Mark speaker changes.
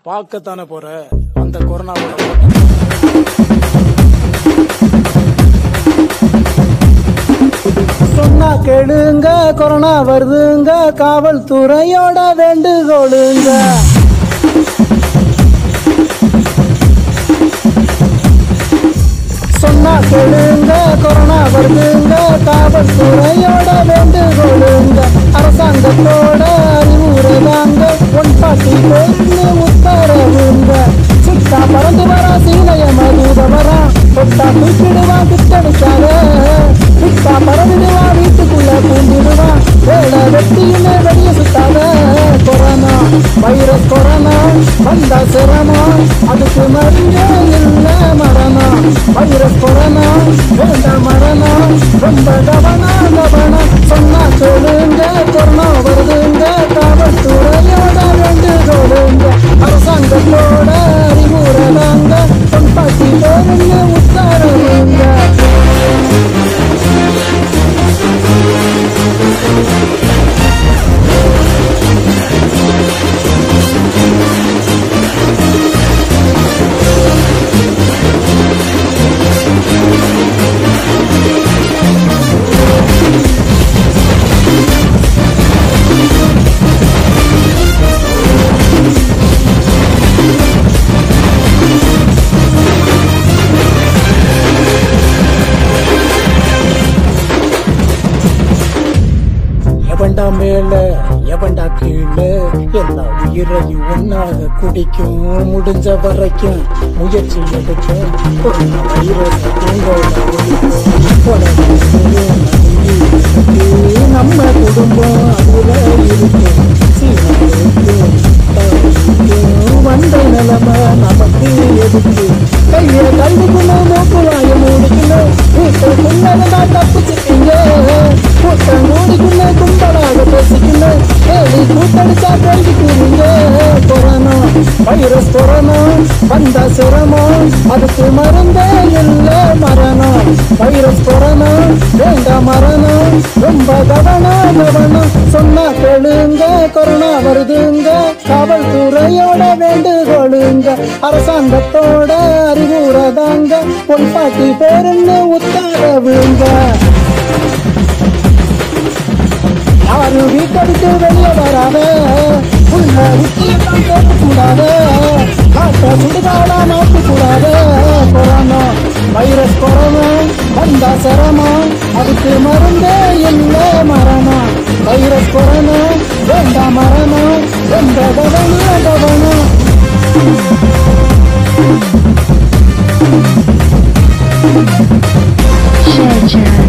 Speaker 1: பார்க்கத்தானே போற அந்த கொரோனாவோட ஓட்டம்.
Speaker 2: சொன்னா கேளுங்க கொரோனா வருதுங்க காவல்துறையோட வேண்டுகோளுங்க சொன்னா கேளுங்க கொரோனா வருதுங்க காவல்துறையோட வேண்டுகோளுங்க அரசாங்கத்தோட அறிவுரைதாங்க ஒன் பாட்டி போயின்னு உத்தரவுங்க சிட்டா பறந்து வரா சீனைய மதுத வரா தொட்டா தூக்கிடுவான் கிட்டடிக்காத சிட்டா பறந்துடுவான் வீட்டுக்குள்ள பூந்துடுவான் வேலை வெட்டியுமே வெளிய சுத்தாத கொரோனா வைரஸ் கொரோனா வந்தா சிரமம் அதுக்கு மருந்தே இல்ல மரணம் வைரஸ் கொரோனா வேண்டாம் மரணம் ரொம்ப கவனம் கவனம் சொன்னா சொல்லுங்க கொரோனா வருதுங்க காவல்துறையோட வேண்டுகோளுங்க அரசாங்கத்தோட அறிவுரைதாங்க தொண்டாட்டி போருங்க உத்தரவுங்க எவன்டா மேல எவன்டா கீழே எல்லா உயிரையும் ஒன்னாக குடிக்கும் முடிஞ்ச வரைக்கும் முயற்சி எடுக்கும் கொரோனா வைரஸ் தூங்கோட ஒழிக்கும். உலகம் பெரும் நடுங்கி நம்ம குடும்பம் அதுல இருக்கும் சீனா இருக்கும் இருக்கும். வந்த நிலைமை நமக்கு எதுக்கு கைய கல்விக்கணும் மூக்கு வாய மூடிக்கணும் வீட்டுக்குள்ளதான் தப்பிச்சுட்டீங்க கூட்டம் மூடிக்கணும் கும்பலாக பேசிக்கணும் கேள்வி கூட்டடிச்சா தெரிஞ்சுக்கிறீங்க கொரோனா வைரஸ் கொரோனா வந்த சிரமம் அதுக்கு மருந்தே இல்ல மரணம் வைரஸ் கொரோனா வேண்டாம் மரணம் ரொம்ப கவனம் கவனம் சொன்னா கேளுங்க கொரோனா வருதுங்க காவல்துறையோட வேண்டுகோளுங்க அரசாங்கத்தோட அறிவுரைதாங்க பொன் பாட்டி பேருன்னு உத்தரவுங்க யாரும் வீட்டடித்து வெளியே வராத உள்ள விட்டியத்தான் கேட்கக்கூடாத காட்ட சுடுகாடா மாற்ற கூடாத கொரோனா வைரஸ் கொரோனா வந்தா சிரமம் அதுக்கு மருந்தே இல்லை மரணம் வைரஸ் கொரோனா வேண்டாம் மரணம் எந்த கவனம் கவனம்
Speaker 3: Share, share.